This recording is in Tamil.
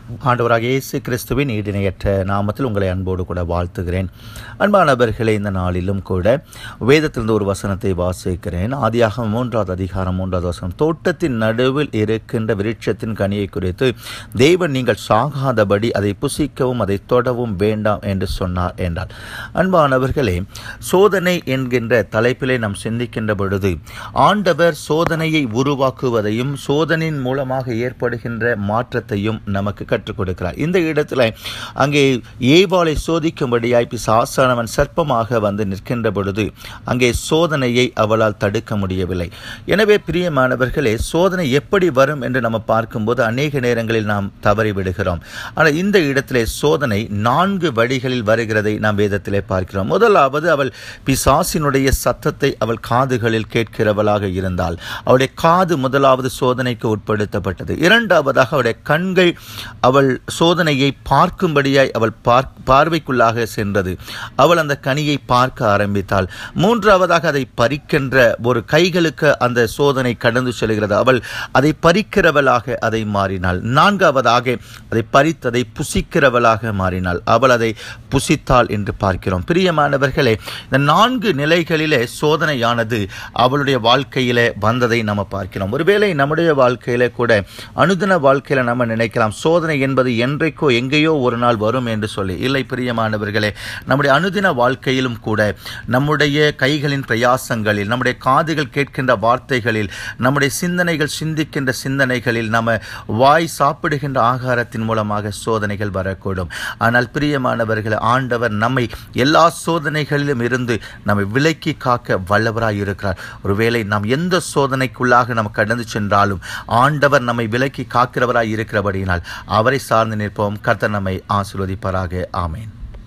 ஆண்டவராக இயேசு கிறிஸ்துவின் ஈடிணையற்ற நாமத்தில் உங்களை அன்போடு கூட வாழ்த்துகிறேன் அன்பானவர்களே இந்த நாளிலும் கூட வேதத்திலிருந்து ஒரு வசனத்தை வாசிக்கிறேன் ஆதியாக மூன்றாவது அதிகாரம் மூன்றாவது வசனம் தோட்டத்தின் நடுவில் இருக்கின்ற விருட்சத்தின் கனியை குறித்து தேவன் நீங்கள் சாகாதபடி அதை புசிக்கவும் அதை தொடவும் வேண்டாம் என்று சொன்னார் என்றார் அன்பானவர்களே சோதனை என்கின்ற தலைப்பிலே நாம் சிந்திக்கின்ற பொழுது ஆண்டவர் சோதனையை உருவாக்குவதையும் சோதனையின் மூலமாக ஏற்படுகின்ற மாற்றத்தையும் நமக்கு கற்றுக் கொடுக்கிறார் இந்த இடத்துல அங்கே ஏவாளை சோதிக்கும்படியாய் பிசாசானவன் சர்ப்பமாக வந்து நிற்கின்ற பொழுது அங்கே சோதனையை அவளால் தடுக்க முடியவில்லை எனவே பிரியமானவர்களே சோதனை எப்படி வரும் என்று நம்ம பார்க்கும்போது அநேக நேரங்களில் நாம் தவறி விடுகிறோம் ஆனால் இந்த இடத்திலே சோதனை நான்கு வழிகளில் வருகிறதை நாம் வேதத்திலே பார்க்கிறோம் முதலாவது அவள் பிசாசினுடைய சத்தத்தை அவள் காதுகளில் கேட்கிறவளாக இருந்தால் அவளுடைய காது முதலாவது சோதனைக்கு உட்படுத்தப்பட்டது இரண்டாவதாக அவளுடைய கண்கள் அவள் சோதனையை பார்க்கும்படியாய் அவள் பார் பார்வைக்குள்ளாக சென்றது அவள் அந்த கனியை பார்க்க ஆரம்பித்தாள் மூன்றாவதாக அதை பறிக்கின்ற ஒரு கைகளுக்கு அந்த சோதனை கடந்து செல்கிறது அவள் அதை பறிக்கிறவளாக அதை மாறினாள் நான்காவதாக அதை பறித்ததை புசிக்கிறவளாக மாறினாள் அவள் அதை புசித்தாள் என்று பார்க்கிறோம் பிரியமானவர்களே இந்த நான்கு நிலைகளிலே சோதனையானது அவளுடைய வாழ்க்கையிலே வந்ததை நம்ம பார்க்கிறோம் ஒருவேளை நம்முடைய வாழ்க்கையில கூட அனுதின வாழ்க்கையில நம்ம நினைக்கலாம் சோதனை என்பது என்றைக்கோ எங்கேயோ ஒரு நாள் வரும் என்று சொல்லி இல்லை பிரியமானவர்களே நம்முடைய அனுதின வாழ்க்கையிலும் கூட நம்முடைய கைகளின் பிரயாசங்களில் நம்முடைய காதுகள் கேட்கின்ற வார்த்தைகளில் நம்முடைய சிந்தனைகள் சிந்திக்கின்ற சிந்தனைகளில் நம்ம வாய் சாப்பிடுகின்ற ஆகாரத்தின் மூலமாக சோதனைகள் வரக்கூடும் ஆனால் பிரியமானவர்கள் ஆண்டவர் நம்மை எல்லா சோதனைகளிலும் இருந்து நம்மை விலக்கி காக்க வல்லவராய் இருக்கிறார் ஒருவேளை நாம் எந்த சோதனைக்குள்ளாக நாம் கடந்து சென்றாலும் ஆண்டவர் நம்மை விலக்கி காக்கிறவராய் இருக்கிறபடியினால் அவரை சார்ந்து நிற்போம் கர்த்தர் நம்மை ஆசீர்வதிப்பாராக ஆமேன்